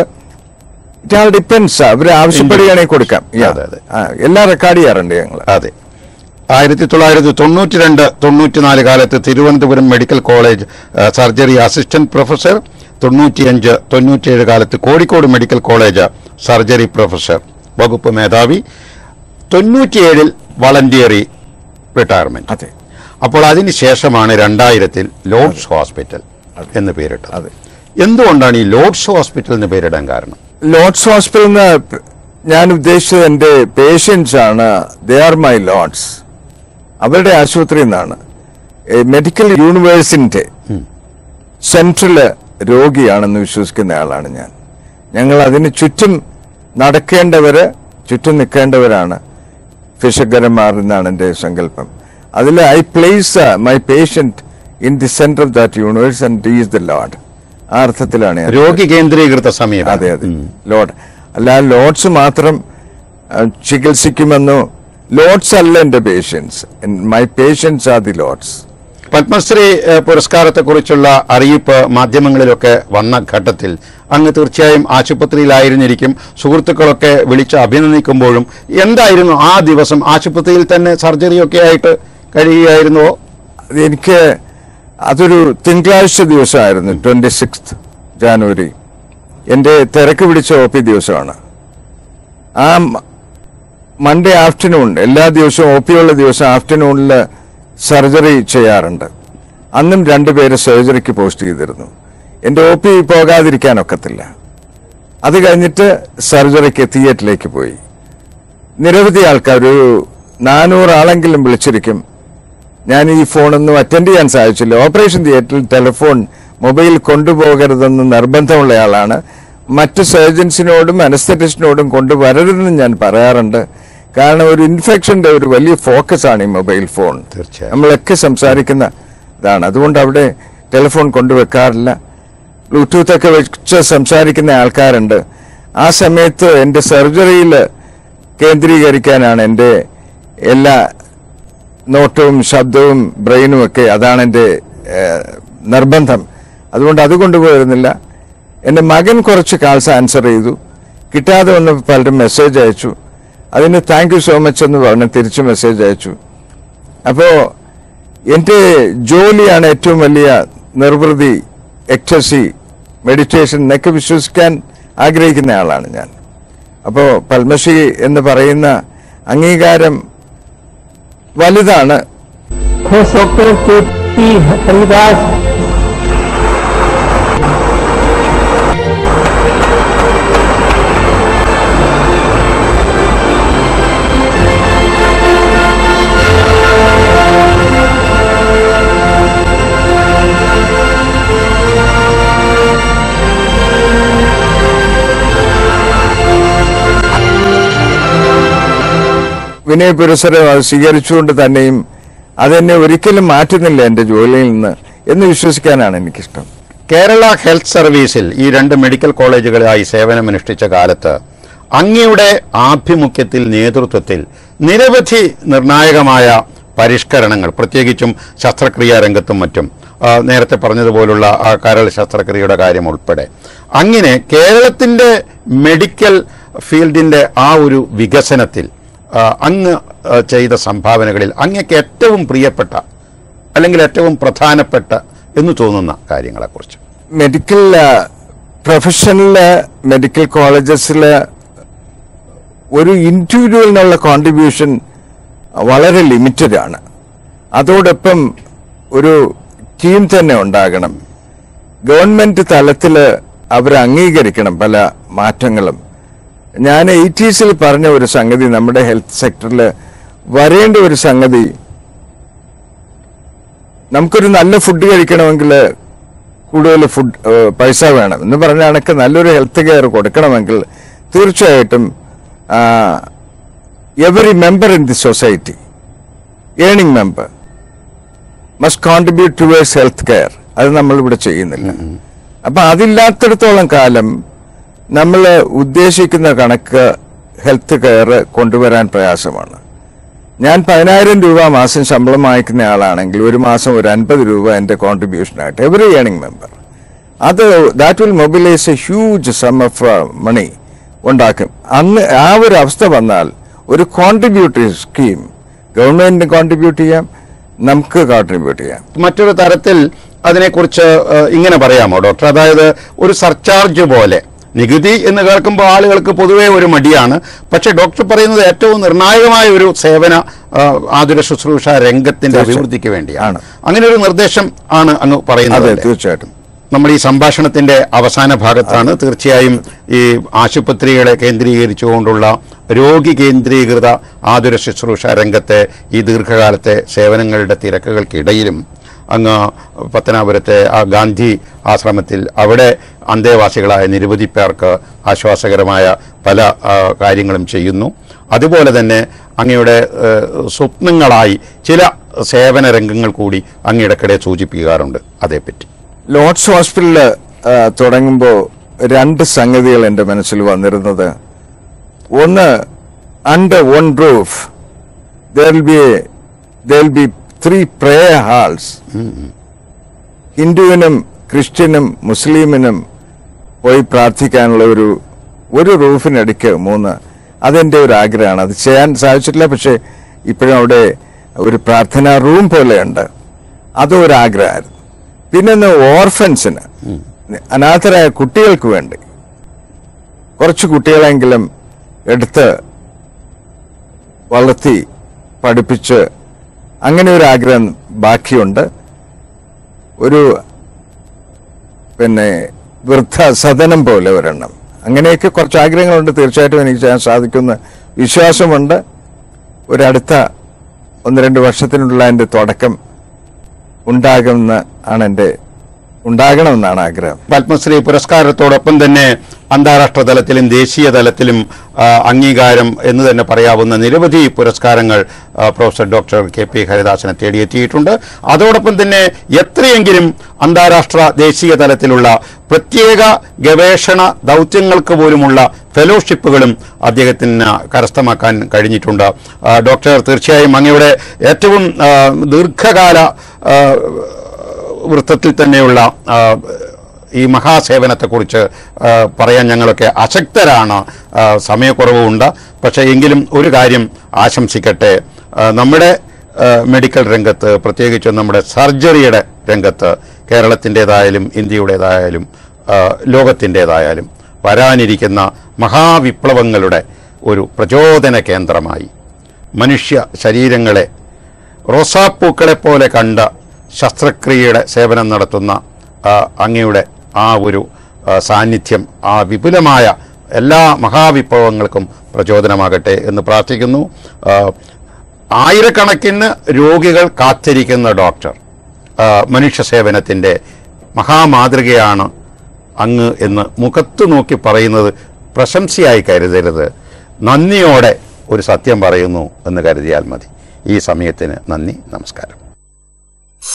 ഇറ്റ് ആൾ ഡിപ്പെൻസ് അവർ ആവശ്യപ്പെടുകയാണെങ്കിൽ കൊടുക്കാം Yeah. അതെ, അതെ. ആ, എല്ലാം റെക്കോർഡ് ചെയ്യാറുണ്ട് ഞങ്ങൾ അതെ ആയിരത്തി തൊള്ളായിരത്തി തൊണ്ണൂറ്റി രണ്ട് തൊണ്ണൂറ്റിനാല് കാലത്ത് തിരുവനന്തപുരം മെഡിക്കൽ കോളേജ് ആ, സർജറി അസിസ്റ്റന്റ് പ്രൊഫസർ തൊണ്ണൂറ്റിയഞ്ച് തൊണ്ണൂറ്റിയേഴ് കാലത്ത് Kozhikode medical college surgery professor വകുപ്പ് മേധാവി തൊണ്ണൂറ്റിയേഴിൽ വളണ്ടിയറി റിട്ടയർമെന്റ് അതെ അപ്പോൾ അതിനുശേഷമാണ് രണ്ടായിരത്തിൽ ലോർഡ്സ് ഹോസ്പിറ്റൽ എന്ന് പേരിട്ടത് അതെ എന്തുകൊണ്ടാണ് ഈ ലോർഡ്സ് ഹോസ്പിറ്റൽ എന്ന് പേരിടാൻ കാരണം ലോർഡ്സ് ഹോസ്പിറ്റലിന് ഞാൻ ഉദ്ദേശിച്ചത് എൻ്റെ പേഷ്യൻസ് ആണ് ദേ ആർ മൈ ലോഡ്സ് അവരുടെ ആശുപത്രി എന്നാണ് മെഡിക്കൽ യൂണിവേഴ്സിന്റെ സെൻട്രല് രോഗിയാണെന്ന് വിശ്വസിക്കുന്ന ആളാണ് ഞാൻ ഞങ്ങൾ അതിന് ചുറ്റും നടക്കേണ്ടവര് ചുറ്റും നിൽക്കേണ്ടവരാണ് ഫിഷകരന്മാർ എന്നാണ് എൻ്റെ സങ്കല്പം അതിൽ I place my patient in the centre of that universe and is the lord ആ അർത്ഥത്തിലാണ് ഞാൻ രോഗി കേന്ദ്രീകൃത സമീപനം അതെ അതെ ലോഡ് അല്ല ലോഡ്സ് മാത്രം ആ, ചികിത്സിക്കുമെന്നോ ലോഡ്സ് അല്ല എന്റെ patients my patients are the lords Padma Shri ഏഹ്, പുരസ്കാരത്തെക്കുറിച്ചുള്ള അറിയിപ്പ് മാധ്യമങ്ങളിലൊക്കെ വന്ന ഘട്ടത്തിൽ അങ്ങ് തീർച്ചയായും ആശുപത്രിയിലായിരുന്നിരിക്കും സുഹൃത്തുക്കളൊക്കെ വിളിച്ച് അഭിനന്ദിക്കുമ്പോഴും എന്തായിരുന്നു ആ ദിവസം ആശുപത്രിയിൽ തന്നെ സർജറിയൊക്കെ ആയിട്ട് കഴിയുകയായിരുന്നുവോ എനിക്ക് അതൊരു തിങ്കളാഴ്ച ദിവസമായിരുന്നു ട്വന്റി സിക്സ് ജാനുവരി എൻ്റെ തിരക്ക് പിടിച്ച ഒ പി ദിവസമാണ് ആ മ- മൺഡേ ആഫ്റ്റർനൂൺ എല്ലാ ദിവസവും ഒ പി ഉള്ള ദിവസം ആഫ്റ്റർനൂണിൽ സർജറി ചെയ്യാറുണ്ട് അന്നും രണ്ടുപേര് സർജറിക്ക് പോസ്റ്റ് ചെയ്തിരുന്നു എൻ്റെ ഒ പി പോകാതിരിക്കാനൊക്കത്തില്ല അത് കഴിഞ്ഞിട്ട് സർജറിക്ക് തിയേറ്ററിലേക്ക് പോയി നിരവധി ആൾക്കാർ ഒരു നാനൂറ് ആളെങ്കിലും വിളിച്ചിരിക്കും ഞാൻ ഈ ഫോണൊന്നും അറ്റൻഡ് ചെയ്യാൻ സാധിച്ചില്ല ഓപ്പറേഷൻ തിയേറ്ററിൽ ടെലിഫോൺ മൊബൈൽ കൊണ്ടുപോകരുതെന്ന് നിർബന്ധമുള്ള ആളാണ് മറ്റ് സർജൻസിനോടും അനസ്തറ്റിസ്റ്റിനോടും കൊണ്ടുവരരുതെന്ന് ഞാൻ പറയാറുണ്ട് കാരണം ഒരു ഇൻഫെക്ഷന്റെ ഒരു വലിയ ഫോക്കസ് ആണ് ഈ മൊബൈൽ ഫോൺ തീർച്ചയായും. നമ്മളൊക്കെ സംസാരിക്കുന്ന ഇതാണ് അതുകൊണ്ട് അവിടെ ടെലിഫോൺ കൊണ്ടുവെക്കാറില്ല ബ്ലൂടൂത്ത് ഒക്കെ വെച്ച് സംസാരിക്കുന്ന ആൾക്കാരുണ്ട് ആ സമയത്ത് എൻ്റെ സർജറിയിൽ കേന്ദ്രീകരിക്കാനാണ് എൻ്റെ എല്ലാ നോട്ടവും ശബ്ദവും ബ്രെയിനും ഒക്കെ അതാണ് എൻ്റെ ഏഹ്, നിർബന്ധം അതുകൊണ്ട് അത് കൊണ്ടുപോയിരുന്നില്ല എൻ്റെ മകൻ കുറച്ച് കാൽസ് ആൻസർ ചെയ്തു കിട്ടാതെ വന്ന് പലരും മെസ്സേജ് അയച്ചു അതിന് താങ്ക് യു സോ മച്ച് എന്ന് പറഞ്ഞ് തിരിച്ച് മെസ്സേജ് അയച്ചു അപ്പോ എന്റെ ജോലിയാണ് ഏറ്റവും വലിയ നിർവൃതി എക്സസി മെഡിറ്റേഷൻ എന്നൊക്കെ വിശ്വസിക്കാൻ ആഗ്രഹിക്കുന്ന ആളാണ് ഞാൻ അപ്പോ പത്മശ്രീ എന്ന് പറയുന്ന അംഗീകാരം വലുതാണ് खुश होकर केपी हरिदास വിനയ പുരസ്സരം അത് സ്വീകരിച്ചുകൊണ്ട് തന്നെയും അതെന്നെ ഒരിക്കലും മാറ്റുന്നില്ല എന്റെ ജോലിയിൽ നിന്ന് എന്ന് വിശ്വസിക്കാനാണ് എനിക്കിഷ്ടം കേരള ഹെൽത്ത് സർവീസിൽ ഈ രണ്ട് മെഡിക്കൽ കോളേജുകളിലായി സേവനമനുഷ്ഠിച്ച കാലത്ത് അങ്ങയുടെ ആഭിമുഖ്യത്തിൽ നേതൃത്വത്തിൽ നിരവധി നിർണായകമായ പരിഷ്കരണങ്ങൾ പ്രത്യേകിച്ചും ശസ്ത്രക്രിയാ രംഗത്തും മറ്റും ആ, നേരത്തെ പറഞ്ഞതുപോലുള്ള ആ കരൾ ശസ്ത്രക്രിയയുടെ കാര്യം ഉൾപ്പെടെ അങ്ങനെ കേരളത്തിന്റെ മെഡിക്കൽ ഫീൽഡിന്റെ ആ ഒരു വികസനത്തിൽ ആ, അങ്ങ് ആ, ചെയ്ത സംഭാവനകളിൽ അങ്ങക്ക് ഏറ്റവും പ്രിയപ്പെട്ട അല്ലെങ്കിൽ ഏറ്റവും പ്രധാനപ്പെട്ട എന്ന് തോന്നുന്ന കാര്യങ്ങളെക്കുറിച്ച് മെഡിക്കൽ പ്രൊഫഷണൽ മെഡിക്കൽ കോളേജസിൽ ഒരു ഇൻഡിവിജ്വലിനുള്ള കോൺട്രിബ്യൂഷൻ വളരെ ലിമിറ്റഡ് ആണ് അതോടൊപ്പം ഒരു ടീം തന്നെ ഉണ്ടാകണം ഗവൺമെന്റ് തലത്തിൽ അവർ അംഗീകരിക്കണം പല മാറ്റങ്ങളും ഞാൻ എയ്റ്റീസിൽ പറഞ്ഞ ഒരു സംഗതി നമ്മുടെ ഹെൽത്ത് സെക്ടറിൽ വരേണ്ട ഒരു സംഗതി നമുക്കൊരു നല്ല ഫുഡ് കഴിക്കണമെങ്കിൽ കൂടുതൽ ഫുഡ് ഏഹ്, പൈസ വേണം എന്ന് പറഞ്ഞ കണക്ക് നല്ലൊരു ഹെൽത്ത് കെയർ കൊടുക്കണമെങ്കിൽ തീർച്ചയായിട്ടും every member in the society earning member must contribute towards health care അത് നമ്മൾ ഇവിടെ ചെയ്യുന്നില്ല അപ്പൊ അതില്ലാത്തിടത്തോളം കാലം നമ്മൾ ഉദ്ദേശിക്കുന്ന കണക്ക് ഹെൽത്ത് കെയർ കൊണ്ടുവരാൻ പ്രയാസമാണ് ഞാൻ പതിനായിരം രൂപ മാസം ശമ്പളം വാങ്ങിക്കുന്ന ആളാണെങ്കിൽ ഒരു മാസം ഒരു അൻപത് രൂപ എന്റെ കോൺട്രിബ്യൂഷനായിട്ട് എവറി ഏണിംഗ് മെമ്പർ അത് that will mobilise a huge sum of money ഉണ്ടാക്കും അന്ന് ആ ഒരു അവസ്ഥ വന്നാൽ ഒരു കോൺട്രിബ്യൂട്ടറി സ്കീം ഗവൺമെന്റിന് കോൺട്രിബ്യൂട്ട് ചെയ്യാം നമുക്ക് കോൺട്രിബ്യൂട്ട് ചെയ്യാം മറ്റൊരു തരത്തിൽ അതിനെക്കുറിച്ച് ഏഹ്, ഇങ്ങനെ പറയാമോ ഡോക്ടർ അതായത് ഒരു സർചാർജ് പോലെ നികുതി എന്ന് കേൾക്കുമ്പോൾ ആളുകൾക്ക് പൊതുവേ ഒരു മടിയാണ് പക്ഷെ ഡോക്ടർ പറയുന്നത് ഏറ്റവും നിർണായകമായ ഒരു സേവന ഏഹ്, ആതുര ശുശ്രൂഷ രംഗത്തിന്റെ തീർച്ചയായും. അഭിവൃദ്ധിക്ക് വേണ്ടിയാണ് ആണ്. അങ്ങനെ ഒരു നിർദ്ദേശം ആണ് അങ്ങ് പറയുന്നത് അതെ അല്ലേ? തീർച്ചയായിട്ടും നമ്മൾ ഈ സംഭാഷണത്തിന്റെ അവസാന ഭാഗത്താണ് തീർച്ചയായും ഈ ആശുപത്രികളെ കേന്ദ്രീകരിച്ചുകൊണ്ടുള്ള രോഗി കേന്ദ്രീകൃത ആതുര ശുശ്രൂഷ രംഗത്തെ ഈ ദീർഘകാലത്തെ സേവനങ്ങളുടെ തിരക്കുകൾക്കിടയിലും അങ്ങ് പത്തനാപുരത്തെ ആ ഗാന്ധി ആശ്രമത്തിൽ അവിടെ അന്തേവാസികളായ നിരവധി പേർക്ക് ആശ്വാസകരമായ പല ആ, കാര്യങ്ങളും ചെയ്യുന്നു അതുപോലെ തന്നെ അങ്ങയുടെ ഏഹ്, സ്വപ്നങ്ങളായി ചില സേവന രംഗങ്ങൾ കൂടി അങ്ങയിടക്കിടെ സൂചിപ്പിക്കാറുണ്ട് അതേപ്പറ്റി ലോർഡ്സ് ഹോസ്പിറ്റലിൽ തുടങ്ങുമ്പോൾ രണ്ട് സംഗതികൾ എൻ്റെ മനസ്സിൽ വന്നിരുന്നത് ഒന്ന് under one roof there be there be three prayer halls ഹിന്ദുവിനും ക്രിസ്ത്യനും മുസ്ലിമിനും പോയി പ്രാർത്ഥിക്കാനുള്ള ഒരു ഒരു റൂഫിനടിക്ക് മൂന്ന് അതെന്റെ ഒരു ആഗ്രഹമാണ് അത് ചെയ്യാൻ സാധിച്ചിട്ടില്ല പക്ഷെ ഇപ്പോഴും അവിടെ ഒരു പ്രാർത്ഥനാ റൂം പോലെയുണ്ട് അതും ഒരു ആഗ്രഹമായിരുന്നു പിന്നൊന്ന് ഓർഫൻസിന് അനാഥരായ കുട്ടികൾക്ക് വേണ്ടി കുറച്ച് കുട്ടികളെങ്കിലും എടുത്ത് വളർത്തി പഠിപ്പിച്ച് അങ്ങനെ ഒരു ആഗ്രഹം ബാക്കിയുണ്ട് ഒരു പിന്നെ വൃദ്ധ സദനം പോലെ ഒരെണ്ണം അങ്ങനെയൊക്കെ കുറച്ച് ആഗ്രഹങ്ങളുണ്ട് തീർച്ചയായിട്ടും എനിക്ക് ചെയ്യാൻ സാധിക്കുമെന്ന് വിശ്വാസമുണ്ട് ഒരടുത്ത ഒന്ന് രണ്ട് വർഷത്തിനുള്ള എൻ്റെ തുടക്കം ഉണ്ടാകുമെന്ന് ആണ് എൻ്റെ ഉണ്ടാകണമെന്നാണ് ആഗ്രഹം പത്മശ്രീ പുരസ്കാരത്തോടൊപ്പം തന്നെ അന്താരാഷ്ട്ര തലത്തിലും ദേശീയ തലത്തിലും ആ, അംഗീകാരം എന്ന് തന്നെ പറയാവുന്ന നിരവധി പുരസ്കാരങ്ങൾ ആ, പ്രൊഫസർ ഡോക്ടർ കെ പി ഹരിദാസനെ തേടിയെത്തിയിട്ടുണ്ട് അതോടൊപ്പം തന്നെ എത്രയെങ്കിലും അന്താരാഷ്ട്ര ദേശീയ തലത്തിലുള്ള പ്രത്യേക ഗവേഷണ ദൗത്യങ്ങൾക്ക് പോലുമുള്ള ഫെലോഷിപ്പുകളും അദ്ദേഹത്തിന് കരസ്ഥമാക്കാൻ കഴിഞ്ഞിട്ടുണ്ട് ആ, ഡോക്ടർ തീർച്ചയായും അങ്ങയുടെ ഏറ്റവും ആ, ദീർഘകാല ആ, വൃത്തത്തിൽ തന്നെയുള്ള ആ, ഈ മഹാസേവനത്തെക്കുറിച്ച് ആ, പറയാൻ ഞങ്ങളൊക്കെ അശക്തരാണ് ആ, സമയക്കുറവുണ്ട് പക്ഷേ എങ്കിലും ഒരു കാര്യം ആശംസിക്കട്ടെ ആ, നമ്മുടെ ആ, മെഡിക്കൽ രംഗത്ത് പ്രത്യേകിച്ചും നമ്മുടെ സർജറിയുടെ രംഗത്ത് കേരളത്തിൻ്റെതായാലും ഇന്ത്യയുടേതായാലും ആ, ലോകത്തിൻ്റെതായാലും വരാനിരിക്കുന്ന മഹാവിപ്ലവങ്ങളുടെ ഒരു പ്രചോദന കേന്ദ്രമായി മനുഷ്യ ശരീരങ്ങളെ റോസാപ്പൂക്കളെ പോലെ കണ്ട ശസ്ത്രക്രിയയുടെ സേവനം നടത്തുന്ന ആ, അങ്ങയുടെ ആ ഒരു ആ, സാന്നിധ്യം ആ വിപുലമായ എല്ലാ മഹാവിപ്ലവങ്ങൾക്കും പ്രചോദനമാകട്ടെ എന്ന് പ്രാർത്ഥിക്കുന്നു ആ, ആയിരക്കണക്കിന് രോഗികൾ കാത്തിരിക്കുന്ന ഡോക്ടർ ആ, മനുഷ്യ സേവനത്തിൻ്റെ മഹാമാതൃകയാണ് അങ്ങ് എന്ന് മുഖത്ത് നോക്കി പറയുന്നത് പ്രശംസയായി കരുതരുത് നന്ദിയോടെ ഒരു സത്യം പറയുന്നു എന്ന് കരുതിയാൽ മതി ഈ സമയത്തിന് നന്ദി നമസ്കാരം